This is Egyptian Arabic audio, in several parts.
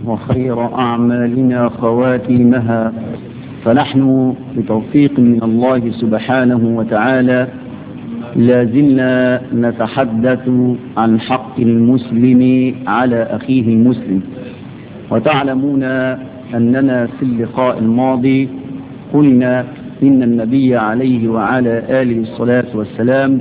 وخير أعمالنا خواتيمها فنحن بتوفيق من الله سبحانه وتعالى لازلنا نتحدث عن حق المسلم على أخيه المسلم وتعلمون أننا في اللقاء الماضي قلنا إن النبي عليه وعلى آله الصلاة والسلام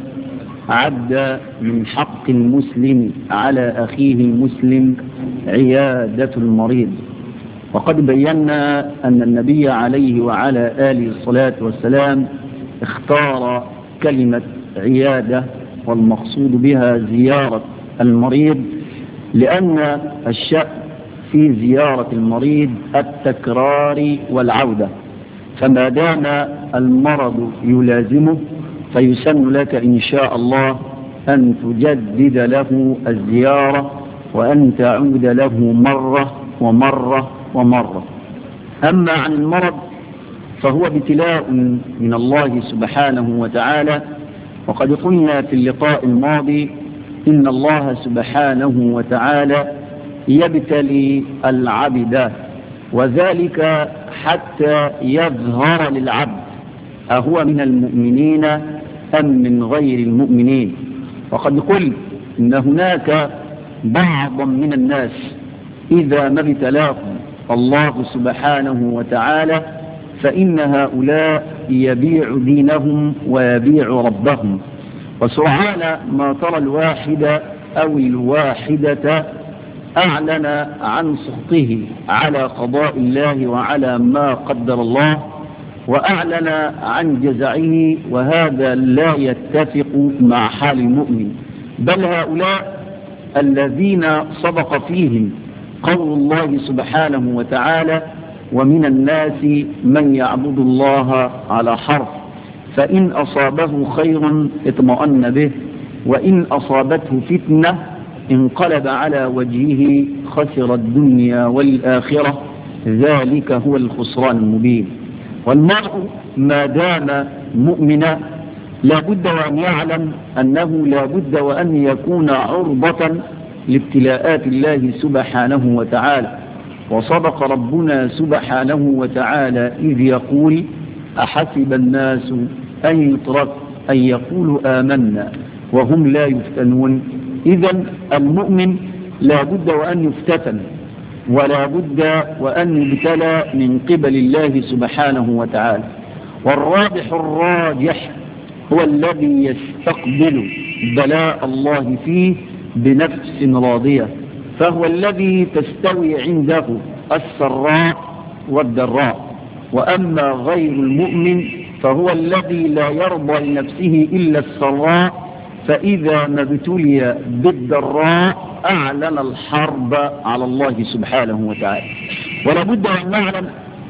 عد من حق المسلم على أخيه المسلم عيادة المريض وقد بينا أن النبي عليه وعلى آله الصلاة والسلام اختار كلمة عيادة والمقصود بها زيارة المريض لأن الشأن في زيارة المريض التكرار والعودة فما دام المرض يلازمه فيسن لك إن شاء الله أن تجدد له الزيارة وأن تعود له مرة ومرة ومرة أما عن المرض فهو ابتلاء من الله سبحانه وتعالى وقد قلنا في اللقاء الماضي إن الله سبحانه وتعالى يبتلي العبد وذلك حتى يظهر للعبد أهو من المؤمنين أم من غير المؤمنين وقد قلت إن هناك بعضا من الناس إذا ما ابتلاهم الله سبحانه وتعالى فإن هؤلاء يبيع دينهم ويبيع ربهم وسرعان ما ترى الواحد أو الواحدة أعلن عن سخطه على قضاء الله وعلى ما قدر الله وأعلن عن جزعه وهذا لا يتفق مع حال المؤمن بل هؤلاء الذين صدق فيهم قول الله سبحانه وتعالى ومن الناس من يعبد الله على حرف فإن أصابه خير اطمأن به وإن أصابته فتنة انقلب على وجهه خسر الدنيا والآخرة ذلك هو الخسران المبين والمرء ما دام مؤمنا لا بد وأن يعلم أنه لا بد وأن يكون عرضة لابتلاءات الله سبحانه وتعالى وصدق ربنا سبحانه وتعالى إذ يقول أحسب الناس أن يترك أن يقولوا آمنا وهم لا يفتنون إذا المؤمن لا بد وأن يفتتن ولا بد وأن يبتلى من قبل الله سبحانه وتعالى والرابح الراجح هو الذي يستقبل بلاء الله فيه بنفس راضية فهو الذي تستوي عنده السراء والضراء وأما غير المؤمن فهو الذي لا يرضى لنفسه إلا السراء فإذا ما ابتلي بالضراء أعلن الحرب على الله سبحانه وتعالى ولا بد أن نعلم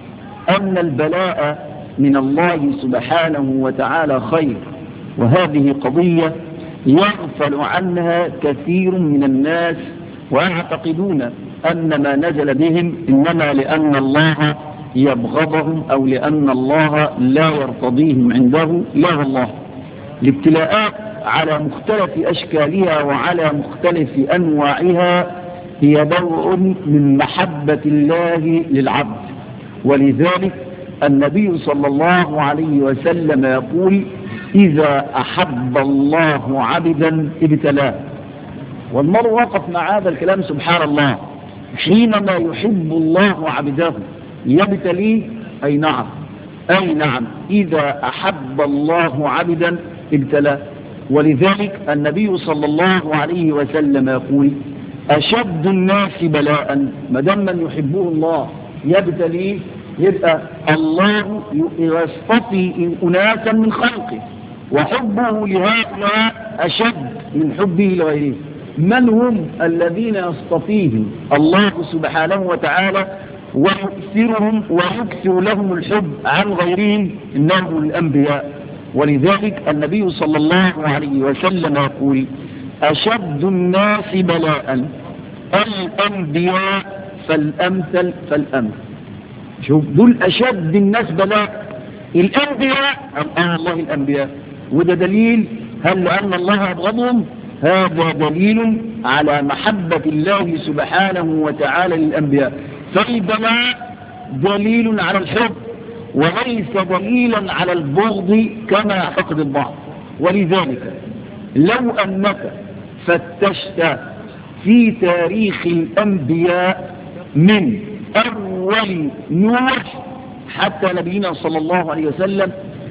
أن البلاء من الله سبحانه وتعالى خير وهذه قضية يغفل عنها كثير من الناس ويعتقدون أن ما نزل بهم إنما لأن الله يبغضهم أو لأن الله لا يرتضيهم عنده لا والله الابتلاءات على مختلف أشكالها وعلى مختلف أنواعها هي دور من محبة الله للعبد ولذلك النبي صلى الله عليه وسلم يقول إذا أحب الله عبدا ابتلاه والمرء وقف مع هذا الكلام سبحان الله حينما يحب الله عبده يبتليه أي نعم أي نعم إذا أحب الله عبدا ابتلاه ولذلك النبي صلى الله عليه وسلم يقول أشد الناس بلاء ما دام من يحبه الله يبتليه يبقى الله يصطفي أناسا من خلقه وحبه لهؤلاء أشد من حبه لغيره من هم الذين يصطفيهم الله سبحانه وتعالى ويؤثرهم ويكثر لهم الحب عن غيرهم إنهم الأنبياء ولذلك النبي صلى الله عليه وسلم يقول أشد الناس بلاء الأنبياء فالأمثل فالأمثل شوف دول أشد الناس بلاء الأنبياء آه الله الأنبياء وده دليل هل لأن الله أبغضهم هذا دليل على محبة الله سبحانه وتعالى للأنبياء فالبلاء دليل على الحب وليس دليلا على البغض كما يعتقد البعض ولذلك لو أنك فتشت في تاريخ الأنبياء من أول نوح حتى نبينا صلى الله عليه وسلم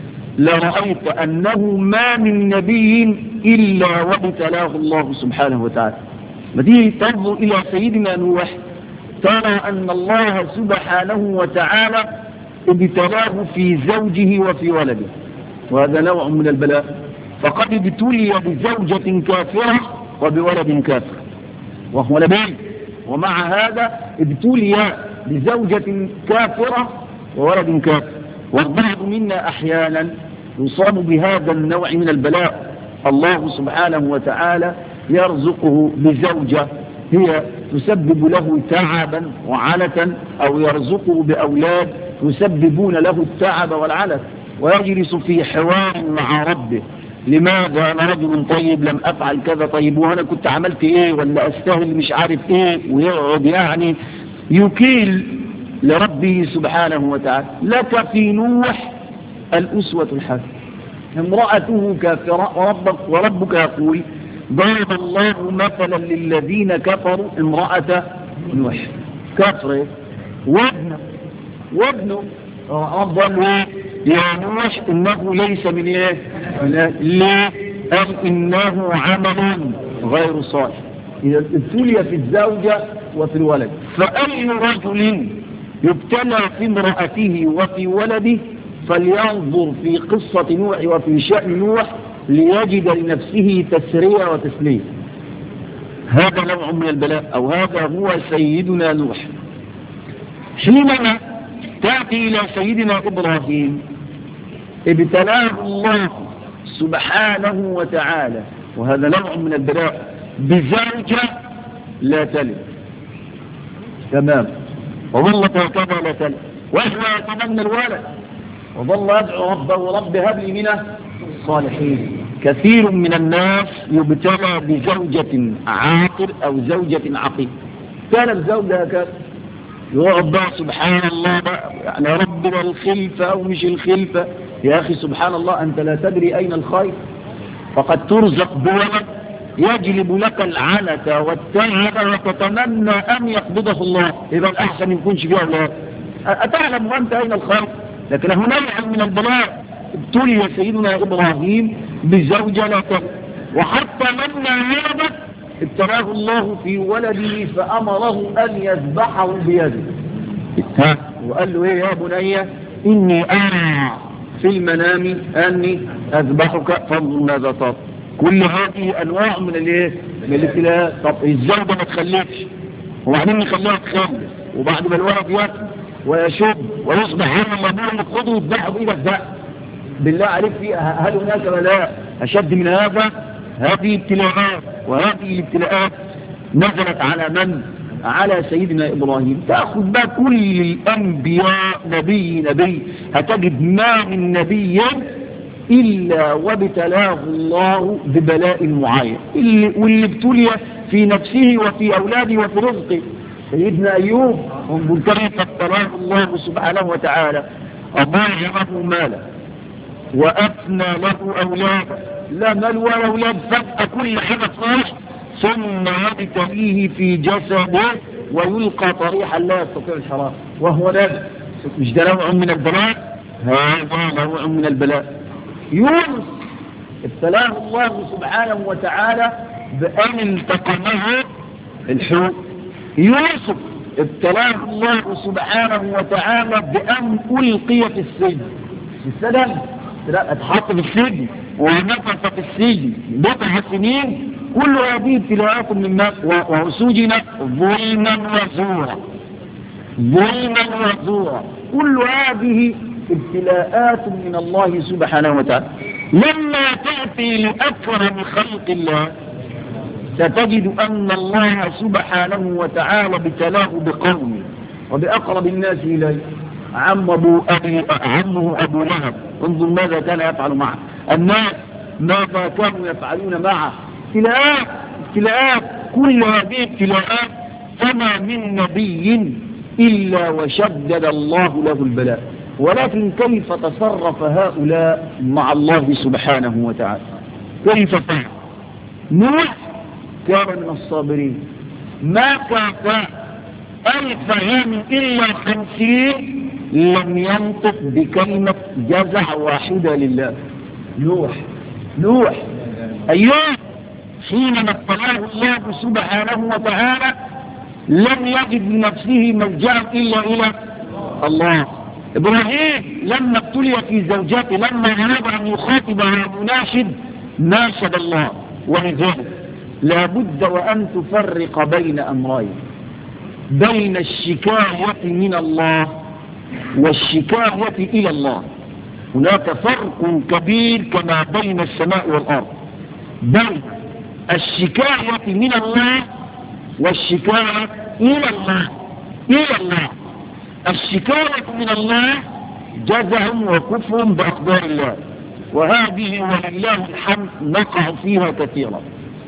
لرأيت أنه ما من نبي إلا وابتلاه الله سبحانه وتعالى ما تيجي تنظر إلى سيدنا نوح ترى أن الله سبحانه وتعالى ابتلاه في زوجه وفي ولده وهذا نوع من البلاء فقد ابتلي بزوجة كافرة وبولد كافر وهو نبي ومع هذا ابتلي بزوجة كافرة وولد كافر والبعض منا أحيانا يصاب بهذا النوع من البلاء الله سبحانه وتعالى يرزقه بزوجة هي تسبب له تعبا وعنة أو يرزقه بأولاد يسببون له التعب والعنت ويجلس في حوار مع ربه لماذا أنا رجل طيب لم أفعل كذا طيب وأنا كنت عملت إيه ولا أستاهل مش عارف إيه ويقعد يعني يكيل لربه سبحانه وتعالى لك في نوح الأسوة الحسنة امرأته كافرة وربك, وربك يقول ضرب الله مثلا للذين كفروا امرأة نوح كفر وابنه وابنه رب الله يا نوح انه ليس من ايه لا قال انه عمل غير صالح اذا ابتلي في الزوجة وفي الولد فأي رجل يبتلى في امرأته وفي ولده فلينظر في قصة نوح وفي شأن نوح ليجد لنفسه تسرية وتسليم هذا نوع من البلاء أو هذا هو سيدنا نوح حينما تأتي إلى سيدنا إبراهيم ابتلاه الله سبحانه وتعالى وهذا نوع من البلاء بزوجة لا تلد تمام وظلت هكذا لا تلد وهو يتمنى الولد وظل يدعو ربه رب هب لي من الصالحين كثير من الناس يبتلى بزوجة عاقر أو زوجة عقيم كان الزوج هكذا يقعد بقى سبحان الله بقى يعني يا ربنا الخلفة أو مش الخلفة يا أخي سبحان الله أنت لا تدري أين الخير فقد ترزق بولد يجلب لك العنة والتعب وتتمنى أن يقبضه الله إذا الأحسن يكونش فيها أولاد أتعلم أنت أين الخير لكن هناك من البلاء ابتلي سيدنا إبراهيم بزوجة لا تلد وحتى لما ولدت ابتلاه الله في ولده فأمره أن يذبحه بيده وقال له ايه يا بني إني أرى في المنام أني أذبحك فانظر ماذا ترى كل هذه أنواع من الايه من الابتلاء طب ازاي ده ما تخلفش وبعدين نخليها تخلف وبعد ما الولد ياكل ويشب ويصبح هم مبلغ خذه وذبحه بإيدك ده بالله عليك في هل هناك بلاء أشد من هذا هذه ابتلاءات وهذه الابتلاءات نزلت على من على سيدنا إبراهيم تأخذ بقى كل الأنبياء نبي نبي هتجد ما من نبي إلا وابتلاه الله ببلاء معين واللي ابتلي في نفسه وفي أولاده وفي رزقه سيدنا أيوب انظر كيف ابتلاه الله سبحانه وتعالى أضاع له مالا وأفنى له أولادا لا مال ولا أولاد فجأة كل حاجة صالح ثم يبتليه في جسده ويلقى طريحا لا يستطيع الحرام وهو نبي مش ده نوع من البلاء هذا نوع من البلاء يونس ابتلاه الله سبحانه وتعالى بأن التقمه الحوت يوسف ابتلاه الله سبحانه وتعالى بأن ألقي في السجن في السجن لا اتحط في السجن ونفس في السجن بضع سنين كل هذه ابتلاءات من ماء وسجن ظلما وزورا ظلما وزورا كل هذه ابتلاءات من الله سبحانه وتعالى لما تأتي لأكرم خلق الله ستجد أن الله سبحانه وتعالى ابتلاه بقومه وبأقرب الناس إليه عم أبو أبي عمه أبو لهب انظر ماذا كان يفعل معه الناس ماذا كانوا يفعلون معه ابتلاءات ابتلاءات كل هذه ابتلاءات فما من نبي إلا وشدد الله له البلاء ولكن كيف تصرف هؤلاء مع الله سبحانه وتعالى كيف فعل نوح كان من الصابرين ما كان ألف عام إلا خمسين لم ينطق بكلمة جزع واحدة لله نوح نوح أيوه حينما ابتلاه الله سبحانه وتعالى لم يجد لنفسه ملجأ إلا إلى الله إبراهيم لما ابتلي في زوجاته لما أراد أن يخاطب مناشد ناشد الله ولذلك لابد وأن تفرق بين أمرين بين الشكاية من الله والشكاية إلى الله هناك فرق كبير كما بين السماء والأرض بين الشكاية من الله والشكاية إلى الله إلى الله الشكاية من الله جزع وكفر بأقدار الله وهذه ولله الحمد نقع فيها كثيرا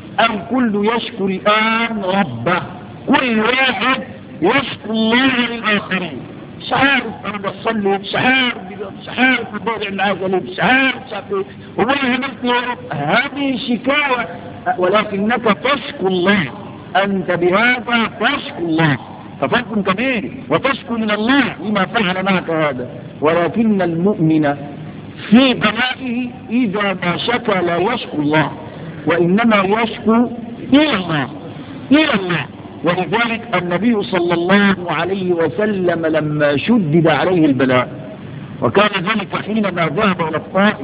الكل يشكو الآن ربه كل واحد يشكو الله للآخرين مش عارف انا بصلي مش عارف مش عارف بضيع العجل مش عارف مش عارف ايه والله عملت يا رب هذه شكاوى ولكنك تشكو الله انت بهذا تشكو الله ففرق كبير وتشكو من الله لما فعل معك هذا ولكن المؤمن في بلائه اذا ما شكى لا يشكو الله وانما يشكو الى الله الى الله ولذلك النبي صلى الله عليه وسلم لما شدد عليه البلاء وكان ذلك حينما ذهب إلى الطائف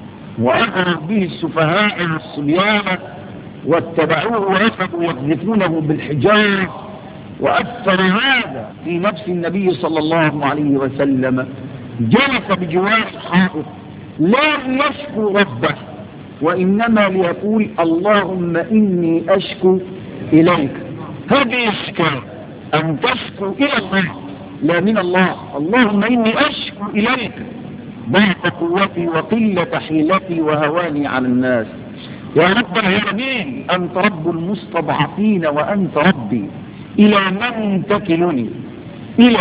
وأمر به السفهاء والصبيان واتبعوه وأخذوا يقذفونه بالحجارة وأثر هذا في نفس النبي صلى الله عليه وسلم جلس بجوار الحائط لا يشكو ربه وإنما ليقول اللهم إني أشكو إليك هذه الشكاية أن تشكو إلى الله لا من الله اللهم إني أشكو إليك ضعف قوتي وقلة حيلتي وهواني على الناس يا رب العالمين أنت رب المستضعفين وأنت ربي إلى من تكلني إلى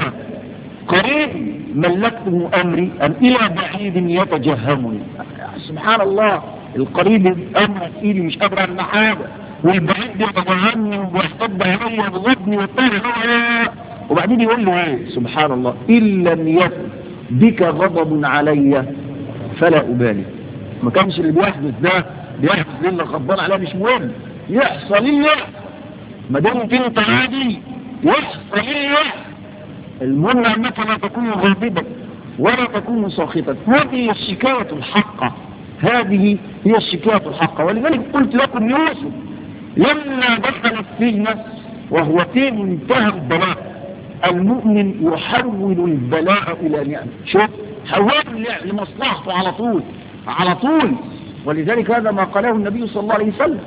قريب ملكته أمري أم إلى بعيد يتجهمني سبحان الله القريب أمر في إيدي مش قادر أعمل حاجة والبعيد يتجهمني ويحتض علي ويضربني ويطير وبعدين يقول له ايه سبحان الله إن لم يكن بك غضب علي فلا أبالي ما كانش اللي بيحدث ده بيحدث لله غضبان عليه مش مهم يحصل اللي يحصل ما دام انت عادي يحصل اللي يحصل المهم انك لا تكون غاضبا ولا تكون ساخطا هذه الشكاية الحقة هذه هي الشكاية الحقة ولذلك قلت لكم يوسف لما دخل السجن وهو في منتهى البلاء المؤمن يحول البلاء إلى نعمة شوف حول لمصلحته على طول على طول ولذلك هذا ما قاله النبي صلى الله عليه وسلم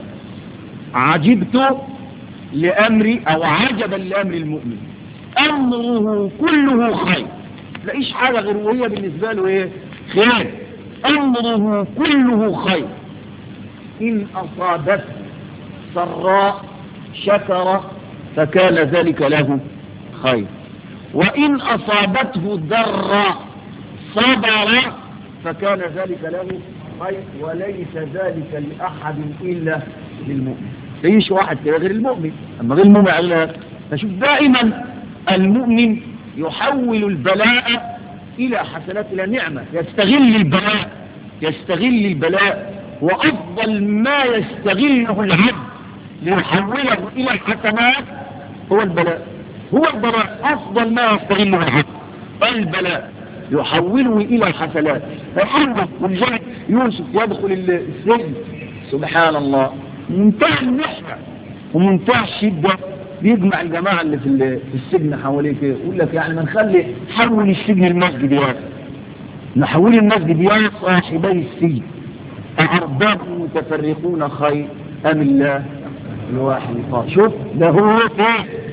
عجبت لأمري أو عجبا لأمر المؤمن أمره كله خير لاقيش حاجة غير وهي بالنسبة له ايه خير أمره كله خير إن أصابته سراء شكر فكان ذلك له خير وإن أصابته ضراء صبر فكان ذلك له خير وليس ذلك لأحد إلا للمؤمن ليش واحد كده غير المؤمن أما غير المؤمن على فشوف دائما المؤمن يحول البلاء إلى حسنات إلى نعمة يستغل البلاء يستغل البلاء وأفضل ما يستغله العبد ليحوله إلى الحسنات هو البلاء هو البلاء أفضل ما يستغله العبد البلاء يحوله إلى حسنات فحمد ولذلك يوسف يدخل السجن سبحان الله منتهى المحنة ومنتهى الشدة بيجمع الجماعة اللي في السجن حواليه كده يقول لك يعني ما نخلي حول السجن المسجد يا نحول المسجد يا صاحبي السجن أأرباب متفرقون خير أم الله الواحد القائم شوف ده هو ايه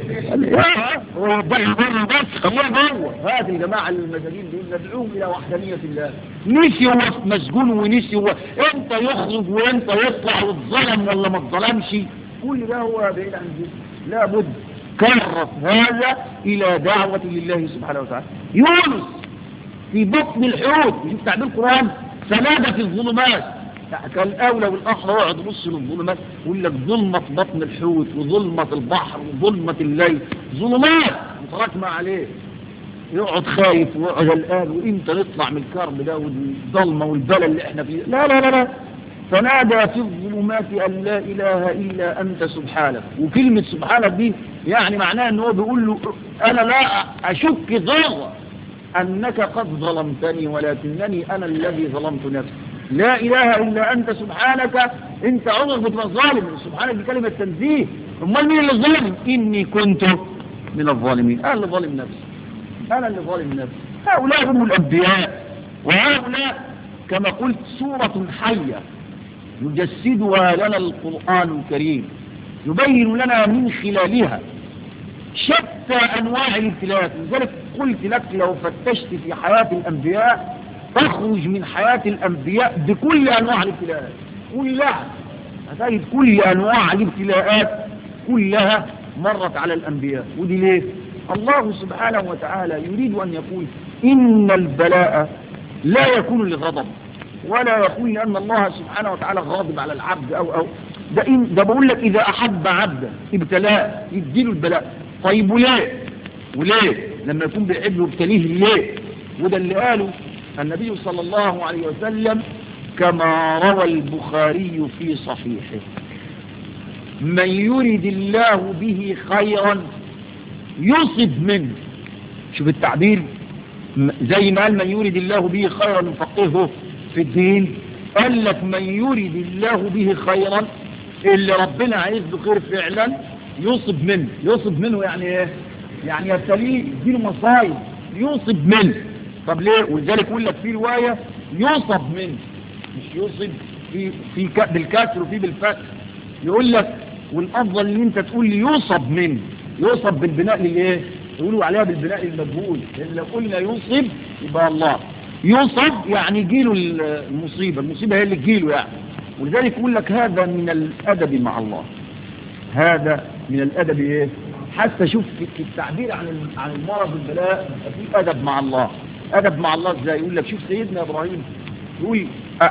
قال لي يا هو يضحي بره بس خليها جوه هات الجماعه المساجين دول ندعوهم الى وحدانيه الله نسي هو مسجون ونسي هو امتى يخرج وامتى يطلع واتظلم ولا ما اتظلمش كل ده هو بعيد عن ذلك لابد كرس هذا الى دعوه لله سبحانه وتعالى يونس في بطن الحوت شوف تعبير القران فنادى في الظلمات كان الاولى والاخر يقعد يبص للظلمات يقول لك ظلمه بطن الحوت وظلمه البحر وظلمه الليل ظلمات متراكمه عليه يقعد خايف ويقعد قلقان وامتى نطلع من الكرب ده والظلمه والبلاء اللي احنا فيه لا لا لا لا فنادى في الظلمات ان لا اله الا انت سبحانك وكلمه سبحانك دي يعني معناها ان هو بيقول له انا لا اشك ذره انك قد ظلمتني ولكنني انا الذي ظلمت نفسي لا اله الا انت سبحانك انت عمرك بتبقى ظالم سبحانك دي كلمه تنزيه امال مين اللي ظالم اني كنت من الظالمين انا اللي ظالم نفسي انا اللي ظالم نفسي هؤلاء هم الانبياء وهؤلاء كما قلت سوره حيه يجسدها لنا القران الكريم يبين لنا من خلالها شتى انواع الابتلاءات لذلك قلت لك لو فتشت في حياه الانبياء تخرج من حياة الأنبياء بكل أنواع الابتلاءات كلها هتجد كل أنواع الابتلاءات كلها مرت على الأنبياء ودي ليه الله سبحانه وتعالى يريد أن يقول إن البلاء لا يكون لغضب ولا يكون لأن الله سبحانه وتعالى غاضب على العبد أو أو ده, إن ده بقول لك إذا أحب عبدا ابتلاء يديله البلاء طيب وليه وليه لما يكون بيحبه يبتليه ليه وده اللي قاله النبي صلى الله عليه وسلم كما روى البخاري في صحيحه من يرد الله به خيرا يصب منه شوف التعبير زي ما قال من يرد الله به خيرا يفقهه في الدين قال لك من يرد الله به خيرا اللي ربنا عايز له خير فعلا يصب منه يصب منه يعني ايه يعني يبتليه يديله مصايب يصب منه طب ليه ولذلك يقول لك في رواية يوصب منه مش يوصب في في بالكسر وفي بالفتح يقول لك والافضل ان انت تقول لي يوصب منه يوصب بالبناء للايه يقولوا عليها بالبناء المجهول لان لو قلنا يوصب يبقى الله يوصب يعني يجيله المصيبة المصيبة هي اللي تجيله يعني ولذلك يقول لك هذا من الادب مع الله هذا من الادب ايه حتى شوف في التعبير عن عن المرض والبلاء في ادب مع الله أدب مع الله ازاي يقول لك شوف سيدنا إبراهيم يقول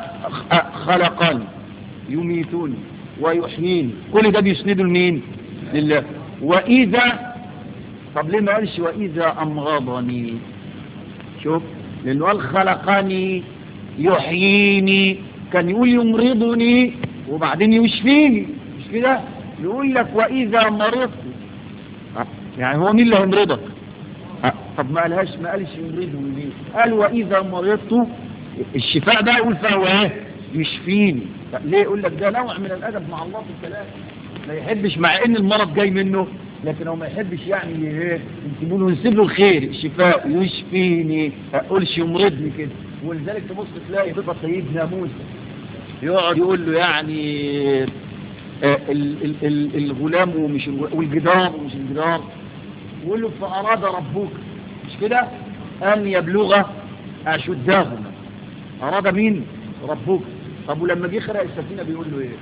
خلقني يميتوني ويحييني كل ده بيسنده لمين لله وإذا طب ليه ما قالش وإذا أمغضني شوف لأنه قال خلقني يحييني كان يقول يمرضني وبعدين يشفيني مش كده يقول لك وإذا مرضت يعني هو مين اللي هيمرضك طب ما قالهاش ما قالش يمرضني ليه قال واذا مرضت الشفاء ده يقول فهو ايه يشفيني ليه يقول لك ده نوع من الادب مع الله في الكلام ما يحبش مع ان المرض جاي منه لكن هو ما يحبش يعني ايه نسيب له نسيب له الخير الشفاء يشفيني ما اقولش يمرضني كده ولذلك تبص تلاقي بقى سيدنا موسى يقعد يقول له يعني آه ال ال ال الغلام ومش والجدار ومش الجدار يقول له فأراد ربك مش كده أن يبلغ أشدهما أراد مين ربك طب ولما جه خرق السفينة بيقول له إيه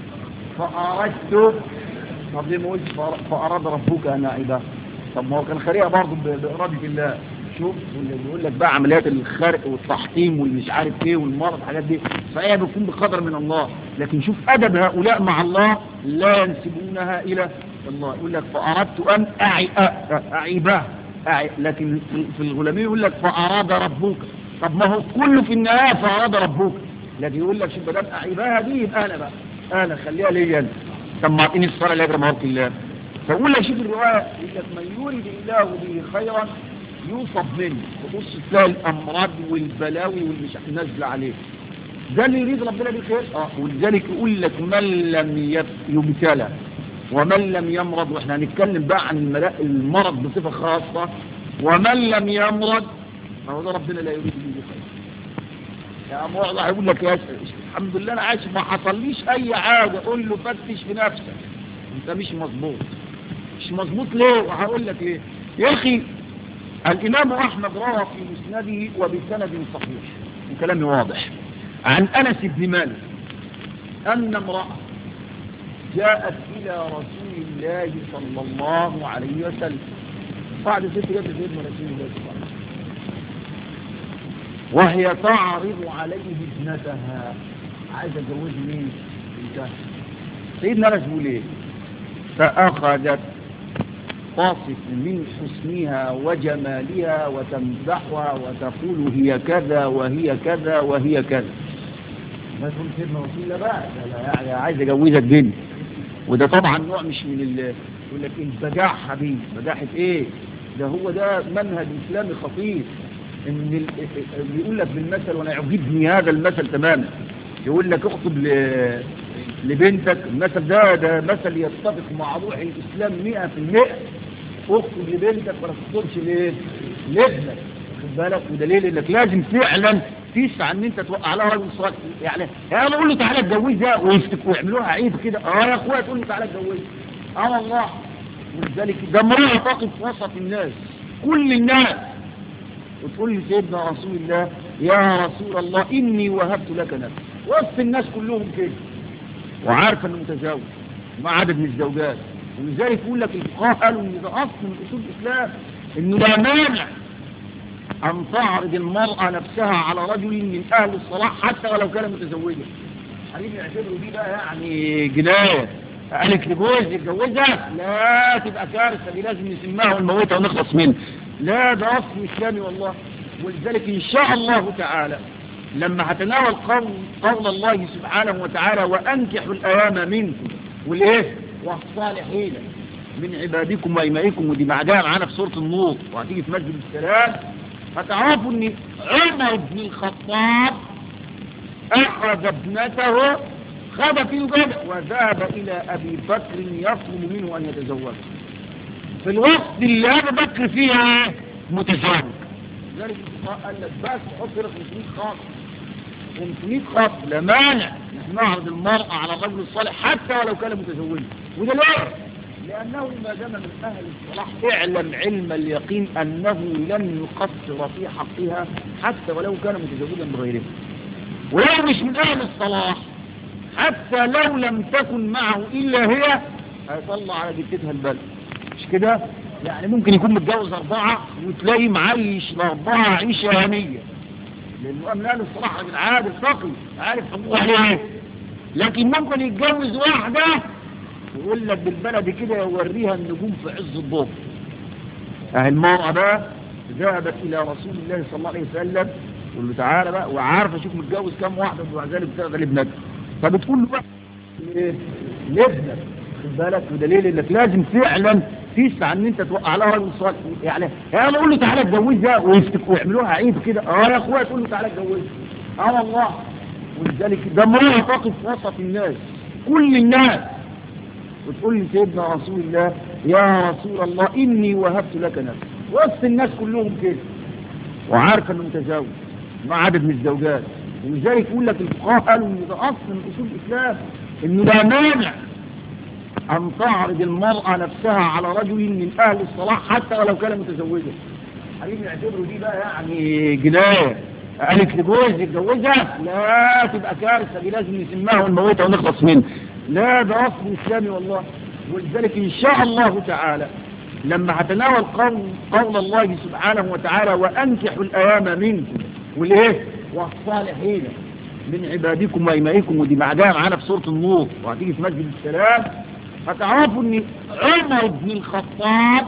فأردت طب ليه ما قلتش فأراد ربك أن أعيبها طب ما هو كان خريقة برضه بإرادة الله شوف واللي بيقول لك بقى عمليات الخرق والتحطيم والمش عارف ايه والمرض الحاجات دي فهي بتكون بقدر من الله لكن شوف ادب هؤلاء مع الله لا ينسبونها الى الله يقول لك فاردت ان أعي اعيبها أعي لكن في الغلامين يقول لك فاراد ربك طب ما هو كله في النهايه فاراد ربك لكن يقول لك شوف بدل اعيبها دي يبقى انا بقى انا خليها ليا انا طب ما اعطيني الصلاه اللي اجرى مهاره الله فاقول لك شوف الروايه يقول لك من يريد الله به خيرا يوصف منه تبص تلاقي الامراض والبلاوي والمش نازله عليه ده اللي يريد ربنا بالخير اه ولذلك يقول لك من لم يبتلى ومن لم يمرض واحنا هنتكلم بقى عن المرض بصفه خاصه ومن لم يمرض فهو ده ربنا لا يريد به خير يا موضع هيقول لك يا الحمد لله انا عايش ما حصليش اي حاجه قول له فتش في نفسك انت مش مظبوط مش مظبوط ليه وهقول لك ليه يا اخي الامام احمد روى في مسنده وبسند صحيح وكلامي واضح عن انس بن مالك ان امراه جاءت الى رسول الله صلى الله عليه وسلم بعد ست جت سيدنا رسول الله صلى الله عليه وسلم وهي تعرض عليه ابنتها عايزه اتجوز مين بنتها سيدنا انس بيقول ايه فاخذت تصف من حسنها وجمالها وتمدحها وتقول هي كذا وهي كذا وهي كذا ما تقول سيدنا رسول الله بقى ده أنا يعني عايز اجوزك بنت وده طبعا نوع مش من ال يقول لك البجاح حبيبي بجاحة ايه ده هو ده منهج اسلامي خطير ان ال- بيقول لك بالمثل وانا يعجبني هذا المثل تماما يقول لك اخطب ل- لبنتك المثل ده ده مثل يتفق مع روح الاسلام 100% اخطب لبنتك ولا تخطبش ليه؟ لابنك خد بالك ودليل انك لازم فعلا تسعى ان انت توقع لها راجل صالح يعني انا بقول له تعالى اتجوزها ويفتك- ويعملوها عيب كده اه يا اخويا تقول له تعالى اتجوزها اه والله ولذلك ده امرأة تقف وسط الناس كل الناس وتقول لي سيدنا رسول الله يا رسول الله إني وهبت لك نفسي وسط الناس كلهم كده وعارفة انه متزوج مع عدد من الزوجات ولذلك يقول لك الفقهاء قالوا ان ده اصل من اصول الاسلام انه لا مانع ان تعرض المرأة نفسها على رجل من اهل الصلاح حتى ولو كان متزوجا هنيجي نعتبره دي بقى يعني جناية قالك لجوز يتجوزها لا تبقى كارثة دي لازم نسمها ونموتها ونخلص منها لا ده اصل اسلامي والله ولذلك ان شاء الله تعالى لما هتناول قول, قول الله سبحانه وتعالى وانكحوا الايام منكم والايه والصالحين من عبادكم وإمائكم ودي بعدها معانا في سورة النور وهتيجي في مسجد السلام هتعرفوا ان عمر بن الخطاب اخذ ابنته خذ في الغد وذهب الى ابي بكر يطلب منه ان يتزوج في الوقت اللي ابو بكر فيها متزوج لذلك الفقهاء قال لك بس حط لك 500 خط 500 خط لا مانع نحن نعرض المرأة على الرجل الصالح حتى ولو كان متزوجا وده ليه؟ لأنه ما دام من أهل الصلاح اعلم علم اليقين أنه لن يقصر في حقها حتى ولو كان متزوجا بغيرها ولو مش من أهل الصلاح حتى لو لم تكن معه إلا هي هيطلع على جدتها البلد مش كده؟ يعني ممكن يكون متجوز أربعة وتلاقي معيش الأربعة عيشة هنية لأنه من أهل الصلاح راجل عادل تقي عارف حقوق عليها إيه لكن ممكن يتجوز واحدة ويقول لك بالبلد كده يوريها النجوم في عز الظهر أهل المرأة بقى ذهبت إلى رسول الله صلى الله عليه وسلم تقول له تعالى بقى وعارفة شوف متجوز كام واحدة وبعد ذلك بتاخد لابنك فبتقول له بقى ليه؟ لابنك خد بالك ودليل انك لازم فعلا تسعى ان انت توقع لها راجل صالح يعني انا بقول له تعالى اتجوزها ويفتك ويعملوها عيب كده اه يا اخويا تقول له تعالى اتجوزها اه والله ولذلك ده امرأة تقف وسط الناس كل الناس وتقول لي سيدنا رسول الله يا رسول الله إني وهبت لك نفسي وسط الناس كلهم كده وعارفة انه متزوج مع عدد من الزوجات ولذلك يقول لك الفقهاء قالوا ان ده اصل من اصول الاسلام انه لا مانع ان تعرض المرأة نفسها على رجل من اهل الصلاح حتى ولو كان متزوجا هنيجي نعتبره دي بقى يعني جناية قالت لجوز يتجوزها لا تبقى كارثة دي لازم نسمها ونموتها ونخلص منها لا ده اصل اسلامي والله ولذلك ان شاء الله تعالى لما هتناول قول, قول الله سبحانه وتعالى وانكحوا الايام منكم والايه والصالحين من عبادكم وإمائكم ودي بعدها معانا في سورة النور وهتيجي في مسجد السلام هتعرفوا ان عمر بن الخطاب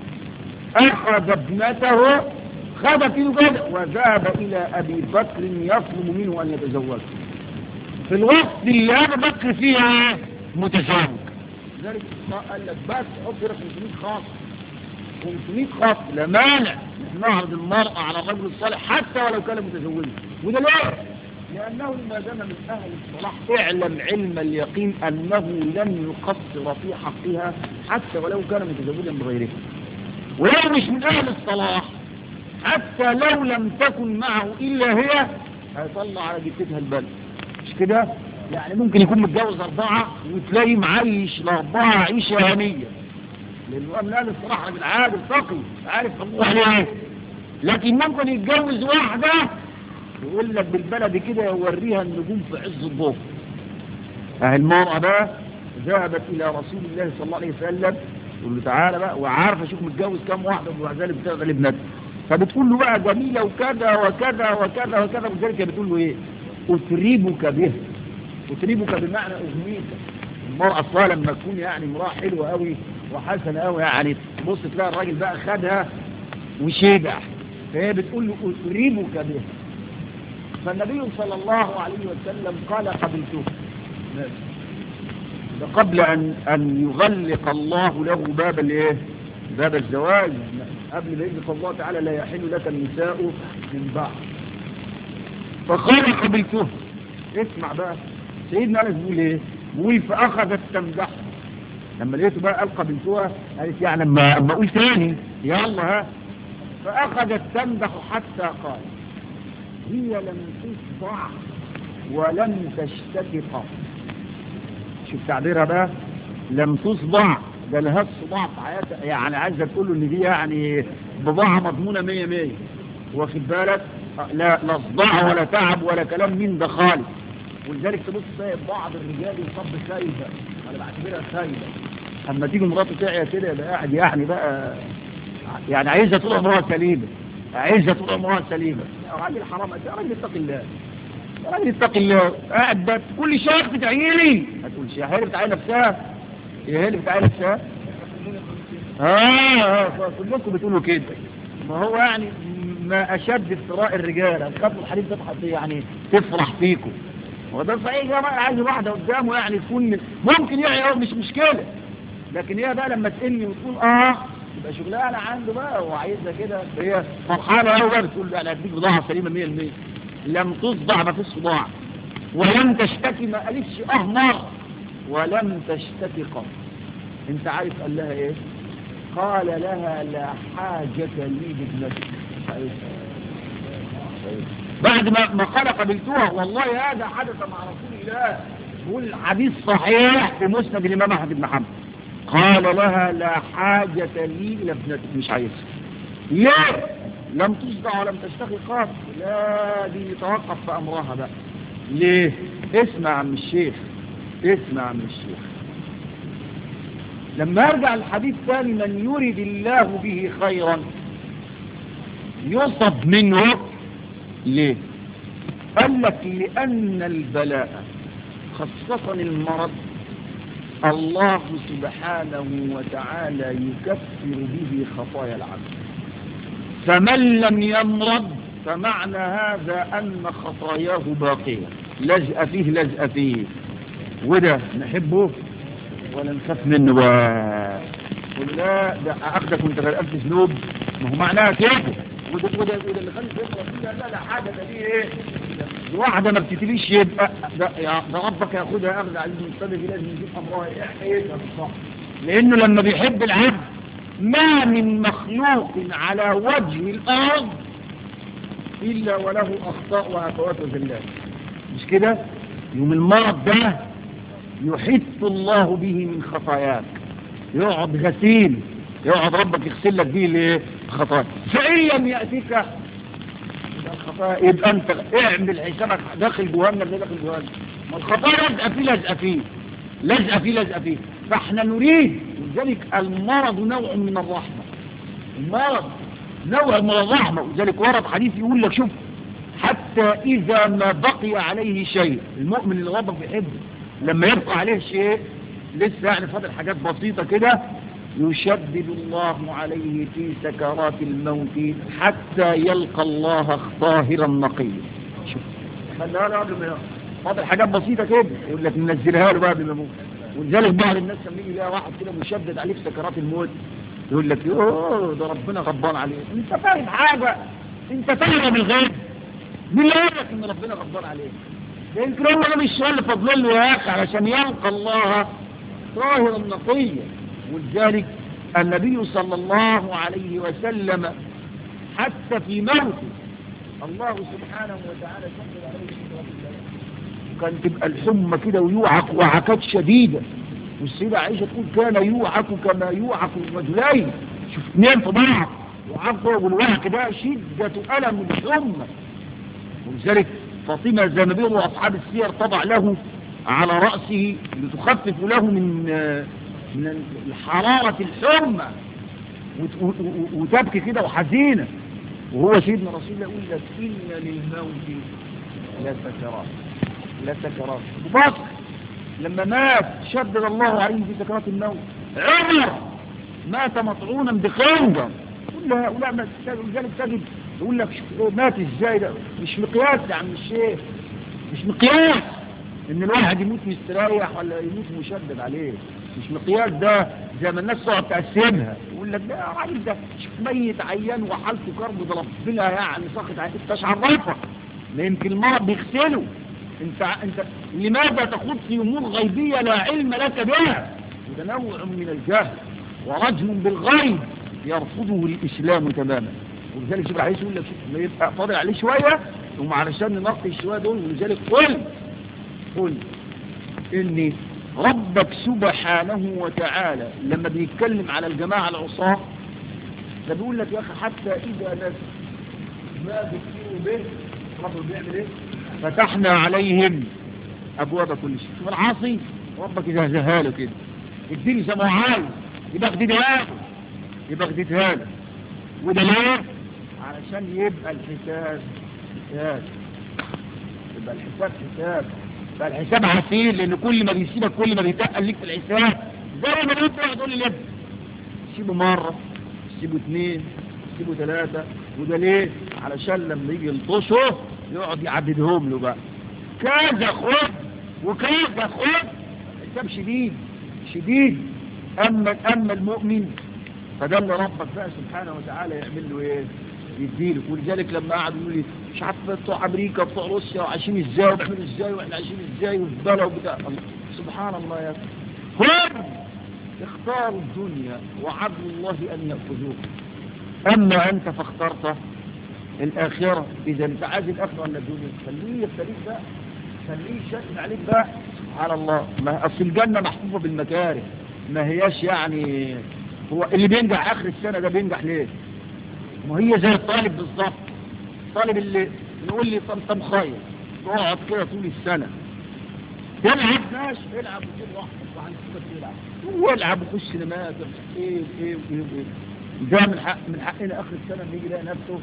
اخذ ابنته خذ في الغد وذهب الى ابي بكر يطلب منه ان يتزوج في الوقت اللي ابو بكر فيها متزوج لذلك قال لك بس حط لك 500 خط 500 خط لا مانع نعرض المرأة على الرجل الصالح حتى ولو كان متزوجا وده ليه؟ لأنه ما دام من أهل الصلاح اعلم علم اليقين أنه لن يقصر في حقها حتى ولو كان متزوجا بغيرها ولو مش من أهل الصلاح حتى لو لم تكن معه إلا هي هيطلع على جدتها البلد مش كده؟ يعني ممكن يكون متجوز أربعة وتلاقي معيش الأربعة عيشة هنية لانه من اهل الصراحه راجل عادل تقي عارف حقوق عليه لكن ممكن يتجوز واحده يقول لك بالبلد كده يوريها النجوم في عز الظهر اهي المرأة بقى ذهبت الى رسول الله صلى الله عليه وسلم تقول له تعالى بقى وعارفه شوف متجوز كام واحده ومع ذلك بتشغل ابنتها فبتقول له بقى جميله وكذا وكذا وكذا وكذا وذلك بتقول له ايه اتريبك بها اتريبك بمعنى اغنيك المرأة اصلا لما تكون يعني امرأة حلوة قوي وحسنة قوي يعني تبص تلاقي الراجل بقى خدها وشبع فهي بتقول له اتريبك بها فالنبي صلى الله عليه وسلم قال قبلته ده قبل أن, أن يغلق الله له باب الايه باب الزواج قبل ما يغلق الله تعالى لا يحل لك النساء من بعد فقال قبلته اسمع بقى سيدنا أنس بيقول ايه بيقول فأخذت تمدح لما لقيته بقى قال قبلتها قالت يعني اما اما اقول تاني يلا ها فأخذت تمدح حتى قال هي لم تصدع ولم تشتكي قط شوف تعبيرها بقى لم تصدع ده لها الصداع في حياتها يعني عايزه تقول له ان دي يعني بضاعه مضمونه 100 100 واخد بالك لا لا صداع ولا تعب ولا كلام من ده خالص ولذلك تبص تلاقي بعض الرجال يصب سايبه انا بعتبرها سايبه اما تيجي مراته تعيا كده يبقى قاعد يعني بقى يعني عايزه طول عمرها سليمه عايزه طول عمرها سليمه يا راجل حرام يا راجل اتق الله يا راجل اتق الله قاعد بقى كل شهر بتعيني لي هتقول شيء هي اللي بتعين نفسها هي اللي بتعين نفسها اه كلكم بتقولوا كده ما هو يعني ما اشد افتراء الرجال خدوا الحديث ده يعني تفرح فيكم وده صحيح يا جماعه عايز واحده قدامه يعني تكون ممكن يعني مش مشكله لكن هي بقى لما تقلني وتقول اه يبقى شغلها عنده بقى وعايزها كده هي فرحانه قوي بقى بتقول انا هديك بضاعه سليمه 100% لم تصدع ما فيش صداع ولم تشتكي ما قالتش اه مره ولم تشتكي قط انت عارف قال لها ايه قال لها لا حاجة لي بابنتك بعد ما ما قال قبلتها والله هذا حدث مع رسول الله يقول الحديث صحيح في مسند الامام احمد بن حنبل قال لها لا حاجة لي إلى ابنتك مش عايزها ليه لم تصدع ولم تشتكي قط لا دي يتوقف في أمرها بقى ليه اسمع عم الشيخ اسمع عم الشيخ لما ارجع الحديث ثاني من يريد الله به خيرا يصب منه ليه قال لك لأن البلاء خاصة المرض الله سبحانه وتعالى يكفر به خطايا العبد فمن لم يمرض فمعنى هذا أن خطاياه باقية لزق فيه لزق فيه وده نحبه ولا نخاف منه بقى لا ده أخدك وانت غرقان في ذنوب ما هو معناها كده وده وده وده اللي خلي يقرا فيه لا لا حاجه ده دي ايه دي واحده ما بتتليش يبقى ده يا ده ربك ياخدها اخذ عزيز مستدرك لازم يجيب امرها ايه حقيقتها بالصح لانه لما بيحب العبد ما من مخلوق على وجه الارض الا وله اخطاء وهفوات وزلات مش كده يوم المرض ده يحث الله به من خطاياك يقعد غسيل يقعد ربك يغسل لك به الايه الخطايا فان لم ياتيك الخطايا يبقى انت اعمل حسابك داخل جهنم ده داخل جهنم ما الخطايا لازقه فيه لازقه فيه لازقه فيه لازقه فيه فاحنا نريد لذلك المرض نوع من الرحمه المرض نوع من الرحمه ولذلك ورد حديث يقول لك شوف حتى اذا ما بقي عليه شيء المؤمن اللي ربك بيحبه لما يبقى عليه شيء لسه يعني فاضل حاجات بسيطه كده يشدد الله عليه في سكرات الموت حتى يلقى الله طاهرا نقيا شوف خليها له قبل ما يموت فاضل حاجات بسيطه كده يقول لك ننزلها له بقى قبل ما يموت ولذلك بعض الناس لما يجي يلاقي واحد كده مشدد عليه في سكرات الموت يقول لك اوه ده ربنا غضبان عليه انت فاهم حاجه انت فاهم بالغيب مين اللي قال لك ان ربنا غضبان عليه يمكن هو ده مش اللي فضل له يا اخي علشان يلقى الله طاهرا نقيا ولذلك النبي صلى الله عليه وسلم حتى في موته الله سبحانه وتعالى شهد عليه كان تبقى الحمى كده ويوعك وعكات شديدة والسيدة عائشة تقول كان يوعك كما يوعك الرجلين شوف اثنين في بعض وعقب والوعك ده شدة ألم الحمى ولذلك فاطمة زي ما بيقولوا أصحاب السير طبع له على رأسه لتخفف له من من حرارة الحمى وتبكي كده وحزينة وهو سيدنا رسول الله يقول لك إن للموت لسكرات لسكرات وبصر لما مات شدد الله عليه في سكرات الموت عمر مات مطعونا بخنجر كل هؤلاء ما لذلك تجد يقول لك مات ازاي ده مش مقياس يا عم الشيخ مش مقياس ان الواحد يموت مستريح ولا يموت مشدد عليه مش مقياس ده زي ما الناس تقعد تقسمها يقول لك ده الراجل ده شوف ميت عيان وحالته كرب ضرب لها يعني ساقط عين انت عرفك ما يمكن المرض بيغسله انت انت لماذا تخوض في امور غيبيه لا علم لك بها وده نوع من الجهل ورجم بالغيب يرفضه الاسلام تماما ولذلك شوف عايز يقول لك ما يبقى فاضل عليه شويه وما علشان ننقي الشويه دول ولذلك قل قل ان ربك سبحانه وتعالى لما بيتكلم على الجماعه العصاه ده بيقول لك يا اخي حتى اذا نسوا ما ذكروا به ربنا بيعمل ايه فتحنا عليهم ابواب كل شيء شوف العاصي ربك اذا زهاله كده اديني زي ما هو عايز يبقى خدتها له يبقى خدتها له وده ليه علشان يبقى الحساب حساب يبقى الحساب حساب يبقى الحساب عسير لان كل ما بيسيبك كل ما بيتقل ليك في الحساب زي ما انت واحد يقول لي ليه سيبه مره سيبه اثنين سيبه ثلاثه وده ليه علشان لما يجي يلطشه يقعد يعددهم له بقى كذا خد وكذا خد حساب شديد شديد اما اما المؤمن فده اللي ربك بقى سبحانه وتعالى يعمل له ايه يديله ولذلك لما قعدوا يقولوا لي مش عارف بتوع امريكا بتوع روسيا وعايشين ازاي وبيعملوا ازاي واحنا عايشين ازاي وفي بلا وبتاع سبحان الله يا اخي هم اختاروا الدنيا وعدوا الله ان ياخذوها اما انت فاخترت الاخره اذا انت عايز الاخره ولا الدنيا خليه يبتليك بقى خليه يشكل عليك بقى سبحان الله ما اصل الجنه محفوفه بالمكاره ما هياش يعني هو اللي بينجح اخر السنه ده بينجح ليه ما هي زي الطالب بالظبط الطالب اللي يقول لي طب طب خير تقعد كده طول السنه تلعب ماشي العب وكل واحد وعندك تلعب والعب وخش سينمات ايه ايه ايه ايه ده من حق من حقنا اخر السنه اللي يجي يلاقي نفسه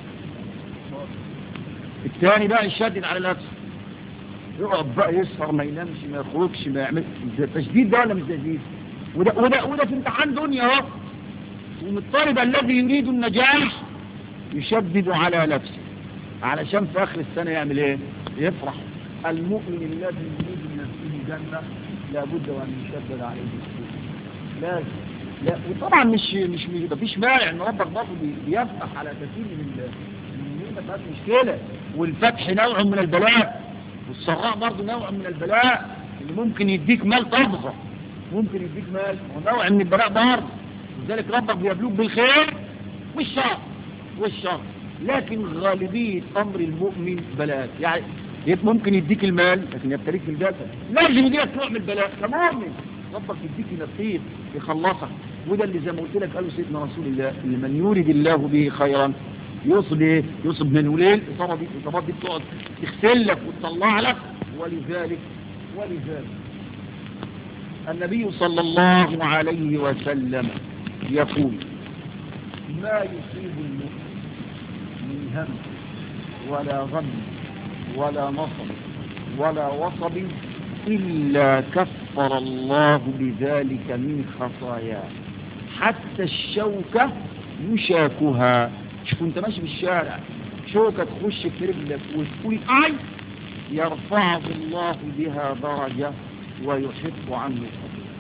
الثاني بقى يشدد على نفسه يقعد بقى يسهر ما ينامش ما يخرجش ما يعمل ده تشديد ده ولا مش تشديد وده وده وده في امتحان دنيا اهو والطالب الذي يريد النجاح يشدد على نفسه علشان في اخر السنه يعمل ايه يفرح المؤمن الذي يريد لنفسه جنه لابد وان يشدد عليه السوء لازم لا وطبعا مش مش مفيش مانع ان ربك برضه بيفتح على كثير من المؤمنين ما فيهاش مشكله والفتح نوع من البلاء والسراء برضه نوع من البلاء اللي ممكن يديك مال تضغط ممكن يديك مال ونوع من البلاء برضه لذلك ربك بيبلوك بالخير والشر والشر لكن غالبية أمر المؤمن بلاء يعني ممكن يديك المال لكن يبتليك في الجسد لازم يديك نوع من البلاء كمؤمن ربك يديك نصيب يخلصك وده اللي زي ما قلت لك قاله سيدنا رسول الله من يريد الله به خيرا يصب ايه يصب من وليل الاصابه دي الاصابات دي بتقعد تغسل لك وتطلع لك ولذلك ولذلك النبي صلى الله عليه وسلم يقول ما يصيب المؤمن من هم ولا غم ولا نصب ولا وصب إلا كفر الله بذلك من خطاياه حتى الشوكة يشاكها شوف انت ماشي في الشارع شوكة تخش في رجلك وتقول اي يرفعه الله بها درجة ويحب عنه الخطيئة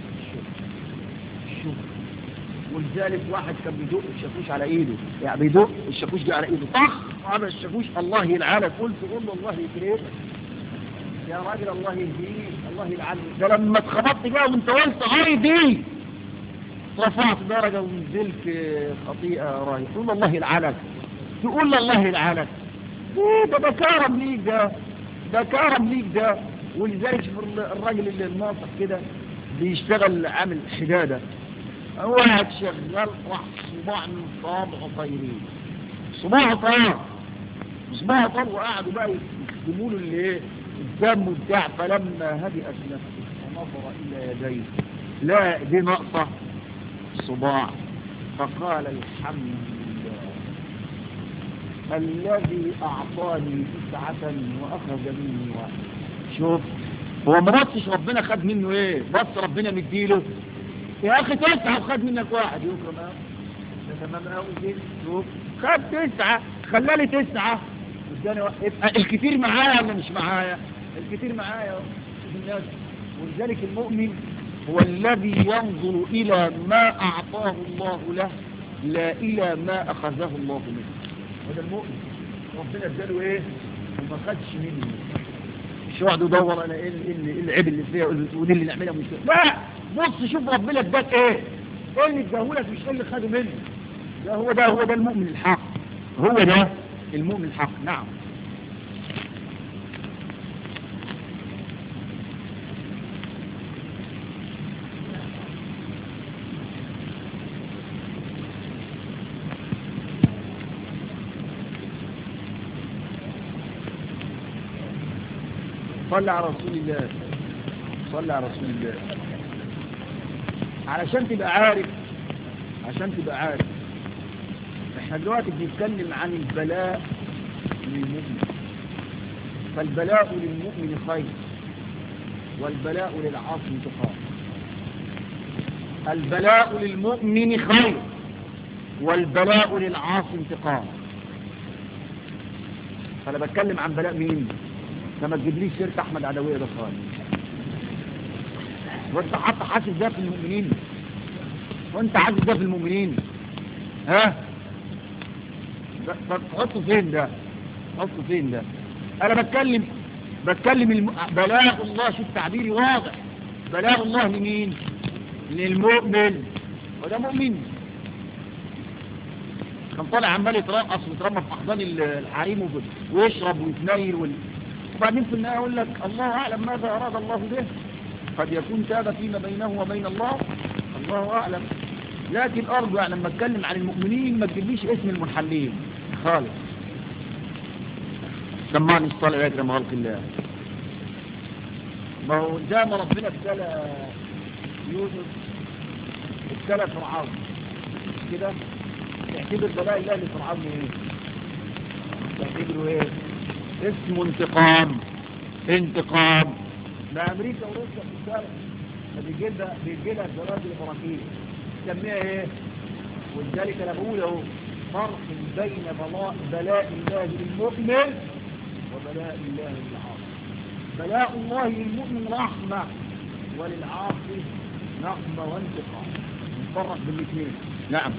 شوف ولذلك واحد كان بيدق الشاكوش على ايده يعني بيدق الشاكوش دي على ايده طخ عمل الشاكوش الله يلعنك قلت قول له الله يكرمك يا راجل الله يهديك الله يلعنك ده لما اتخبطت بقى وانت قلت هايدي رفعت درجة ونزلت خطيئة راي تقول له الله يلعنك تقول له الله يلعنك ايه ده ده كرم ليك ده ده كرم ليك ده ولذلك الراجل اللي الناصح كده بيشتغل عامل حدادة واحد شغال راح صباع من صابعه طايرين صباعه طاير صباعه طاير وقعدوا بقى يخدموا له الايه الدم وبتاع فلما هدئت نفسه ونظر الى يديه لا دي نقطة صباع فقال الحمد لله الذي أعطاني تسعة وأخذ مني واحد شوف هو ما بصش ربنا خد منه ايه بص ربنا مديله يا اخي تسعة وخد منك واحد يكرم اه ده تمام قوي كده شوف خد تسعة خلالي تسعة اداني واحد يبقى الكتير معايا ولا مش معايا الكتير معايا اهو شوف الناس ولذلك المؤمن هو الذي ينظر إلى ما أعطاه الله له لا إلى ما أخذه الله منه هذا المؤمن ربنا اداله إيه وما خدش منه مش يقعد يدور أنا إيه اللي إيه العيب اللي فيها ودي اللي نعملها مش لا بص شوف ربنا اداك إيه إيه اللي اداهولك مش إيه اللي خده منه ده هو ده هو ده المؤمن الحق هو ده المؤمن الحق نعم صلى على رسول الله صلى على رسول الله علشان تبقى عارف عشان تبقى عارف احنا دلوقتي بنتكلم عن البلاء للمؤمن فالبلاء للمؤمن خير والبلاء للعاصي انتقام البلاء للمؤمن خير والبلاء للعاصي انتقام فانا بتكلم عن بلاء مين لما تجيبليش سيره احمد عدويه ده خالص وانت حتى حاسس ده في المؤمنين وانت حاسس ده في المؤمنين ها تحطه فين ده تحطه فين ده انا بتكلم بتكلم الم... بلاغ الله شوف تعبيري واضح بلاغ الله لمين للمؤمن وده مؤمن كان طالع عمال يترقص ويترمى في احضان الحريم ويشرب ويتنيل وال... وبعدين في النهايه يقول لك الله اعلم ماذا اراد الله به قد يكون تاب فيما بينه وبين الله الله اعلم لكن ارجو يعني لما اتكلم عن المؤمنين ما تجيبليش اسم المنحلين خالص سمعني الصلاة يا اكرم خلق الله ما هو زي ما ربنا ابتلى يوسف ابتلى فرعون كده تعتبر بلاء الله لفرعون ايه تعتبره ايه اسمه انتقام انتقام ما امريكا وروسيا في السنة بيجي لها بيجي لها الزواج البراكين تسميها ايه ولذلك انا بقول اهو فرق بين بلاء بلاء الله للمؤمن وبلاء الله للعاصي بلاء الله للمؤمن رحمة وللعاصي نقمة وانتقام نفرق بالاثنين نعم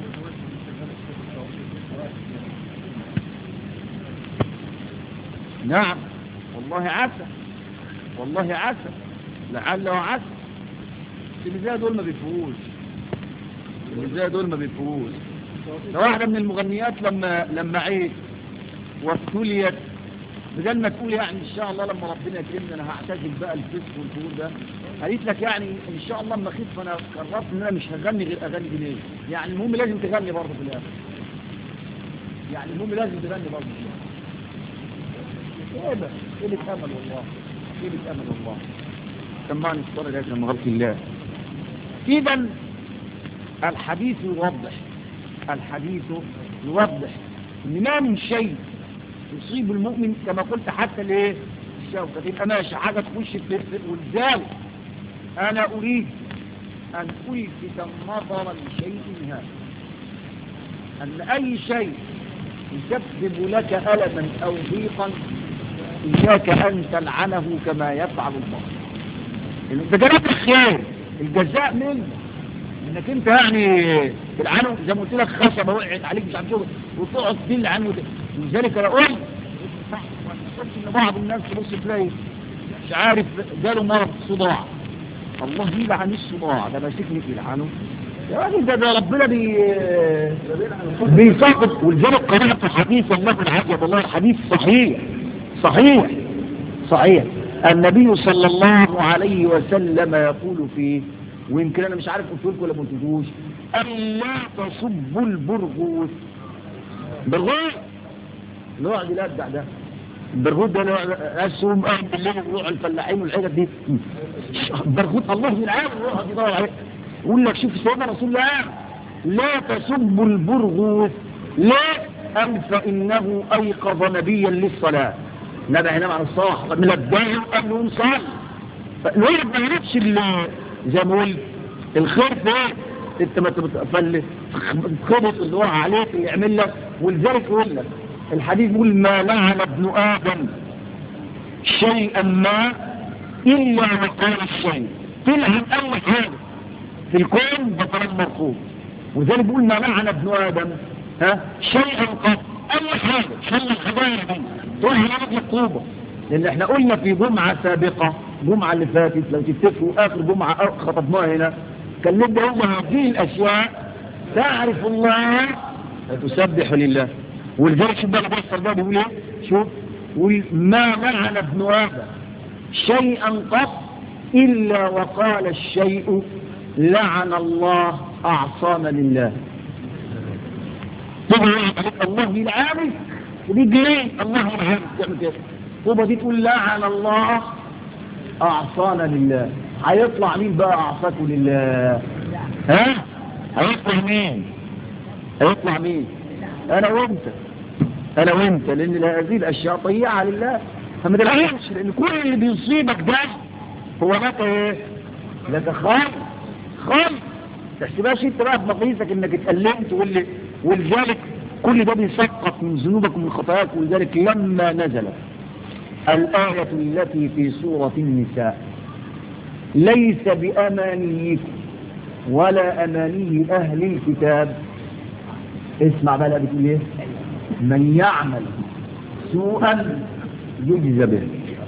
نعم والله عسى والله عسى لعله عسى اللي دول ما بيفوز اللي دول ما بيفوز ده واحدة من المغنيات لما لما عيد وابتليت بدل ما تقول يعني ان شاء الله لما ربنا يكرمني انا هعتزل بقى الفسق والفجور ده قالت لك يعني ان شاء الله لما اخف انا قررت ان انا مش هغني غير اغاني دينيه يعني المهم لازم تغني برضه في الاخر يعني المهم لازم تغني برضه في الاخر ايه ده ايه امل والله ايه امل والله سمعني الصلاة لازم من غلق الله اذا الحديث يوضح الحديث يوضح ان ما من شيء يصيب المؤمن كما قلت حتى ليه الشوكة تبقى ماشي حاجة تخش في والزاوية انا اريد ان الفت النظر لشيء هذا ان اي شيء يسبب لك ألما او ضيقا إياك أن تلعنه كما يفعل الله ده جنات الخير الجزاء منه انك انت يعني تلعنه زي ما قلت لك خشبه وقعت عليك مش عارف ايه وتقعد تدل عنه لذلك انا قلت ان بعض الناس تبص تلاقي مش عارف جاله مرض صداع الله يلعن الصداع ده ماسكني يلعنه يا راجل ده ده ربنا بي بيسقط ولذلك قرأت حديث والله العجب والله الحديث صحيح صحيح صحيح النبي صلى الله عليه وسلم يقول فيه ويمكن انا مش عارف قلت لكم ولا ما قلتلكوش الا تصبوا البرغوث برغوث نقعد يلدع ده البرغوث ده اسهم قاعد بالليل ويروح الفلاحين والحاجات دي برغوث الله يلعن ويقعد يدور عليه يقول لك شوف سيدنا رسول الله لا تسبوا البرغوث لا أم فإنه أيقظ نبيا للصلاة نبع هنا على الصلاح من الداعي قبل يوم صلاة الولد ما يعرفش زي ما قلت الخير في ايه انت ما تفل خبط اللي وقع عليك اللي يعمل لك ولذلك يقول لك الحديث يقول ما لعن ابن ادم شيئا ما الا وقال الشيء تلعن اول حاجه في الكون بطل مرفوض ولذلك بيقول ما لعن ابن ادم ها شيئا قط اي حاجه شل الحضاره دي تروح على مطلوبه لان احنا قلنا في جمعه سابقه الجمعه اللي فاتت لو تفتكروا اخر جمعه خطبناها هنا كلمنا هم هذه الاشياء تعرف الله وتسبح لله ولذلك شوف بقى بيحصل ده بيقول ايه شوف يقول ما لعن ابن ادم شيئا قط الا وقال الشيء لعن الله اعصانا لله تقول الله يلعنك ودي ليه الله يلعنك تعمل كده طوبة دي تقول لعن الله أعصانا لله هيطلع مين بقى أعصاكم لله ها هيطلع مين هيطلع مين أنا وأنت أنا وأنت لأن هذه الأشياء طيعة لله فما تلعنش لأن كل اللي بيصيبك ده هو لك إيه لك خالص خالص تحسبهاش انت بقى بمقاييسك انك اتألمت واللي ولذلك كل ده بيسقط من ذنوبك ومن خطاياك ولذلك لما نزلت الآية التي في سورة النساء ليس بأمانيكم ولا أماني أهل الكتاب اسمع بقى بتقول ايه من يعمل سوءا يجزى به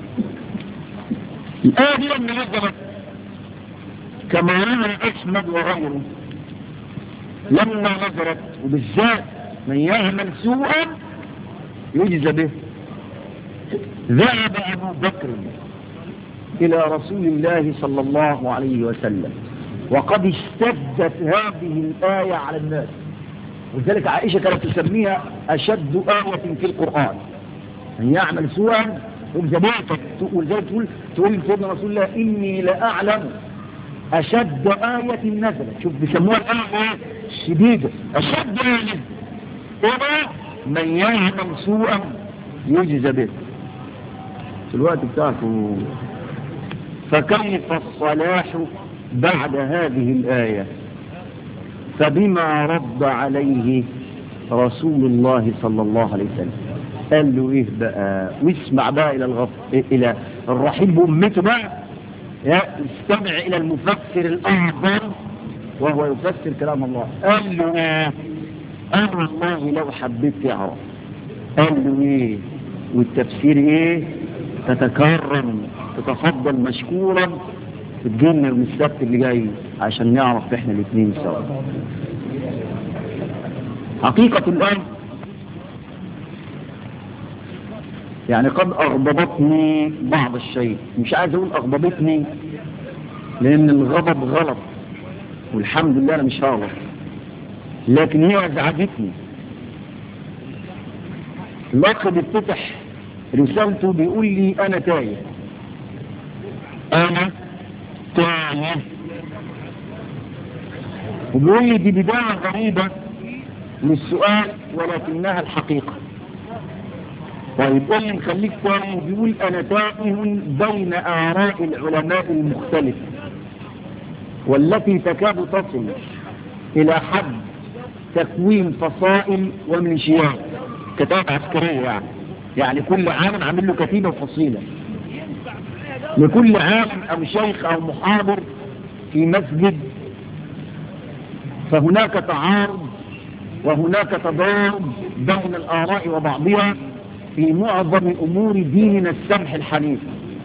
الآية دي لما نزلت كما يرى أحمد وغيره لما نزلت وبالذات من يعمل سوءا يجزى به ذهب أبو بكر إلى رسول الله صلى الله عليه وسلم وقد اشتدت هذه الآية على الناس ولذلك عائشة كانت تسميها أشد آية في القرآن من يعمل سوءا يجزى به ولذلك تقول تقول سيدنا رسول الله إني لأعلم أشد آية نزلت شوف بيسموها الآية شديدة أشد آية نزلت إيه من يعمل سوءا يجزى به في الوقت بتاعته فكيف الصلاح بعد هذه الآية فبما رد عليه رسول الله صلى الله عليه وسلم قال له ايه بقى واسمع بقى الى الغف... الى الرحيم بامته بقى استمع الى المفسر الاعظم وهو يفسر كلام الله قال له ايه قال والله لو حبيت تعرف قال له ايه والتفسير ايه تتكرم تتفضل مشكورا تجينا من السبت اللي جاي عشان نعرف احنا الاثنين سوا حقيقة الآن يعني قد أغضبتني بعض الشيء مش عايز أقول أغضبتني لأن الغضب غلط والحمد لله أنا مش هغلط لكن هي أزعجتني الأخ بيفتتح رسالته بيقول لي أنا تايه أنا تايه وبيقول لي دي بداية غريبة للسؤال ولكنها الحقيقة طيب قول لي نخليك تاني بيقول أنا تائه بين آراء العلماء المختلفة والتي تكاد تصل إلى حد تكوين فصائل ومنشيات كتاب عسكرية يعني يعني كل عام عامل له كتيبة وفصيلة لكل عالم أو شيخ أو محاضر في مسجد فهناك تعارض وهناك تضارب بين الآراء وبعضها في معظم أمور ديننا السمح الحنيف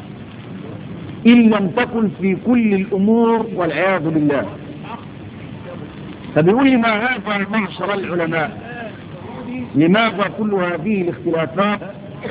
إن لم تكن في كل الأمور والعياذ بالله فبيقول لي ما هذا معشر العلماء لماذا كل هذه الاختلافات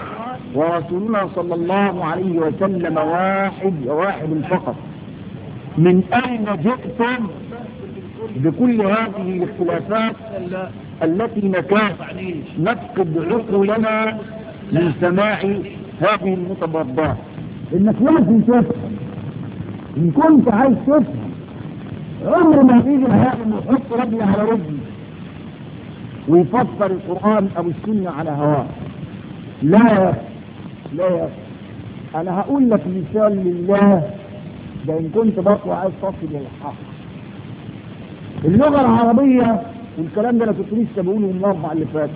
ورسولنا صلى الله عليه وسلم واحد واحد فقط من أين جئتم بكل هذه الاختلافات التي نكاد نفقد عقولنا من سماع هذه المتضادات انك لازم تفهم ان كنت عايز تفهم عمر ما تيجي هذا يحط رجل على رجل ويفسر القرآن او السنة على هواه لا يا أخي. لا يا أخي. انا هقول لك مثال لله ده ان كنت برضه عايز تصل الى الحق اللغة العربية والكلام ده انا كنت لسه بقوله من الاربع اللي فات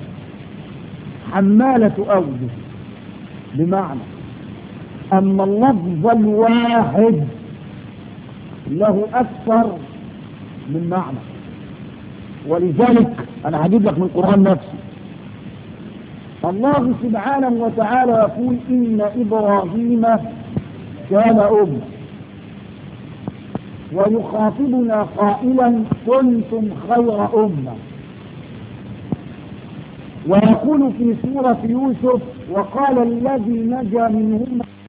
حمالة اوجه بمعنى أن اللفظ الواحد له أكثر من معنى ولذلك أنا هجيب لك من القرآن نفسه الله سبحانه وتعالى يقول إن إبراهيم كان أم ويخاطبنا قائلا كنتم خير أمة ويقول في سورة يوسف وقال الذي نجا منهما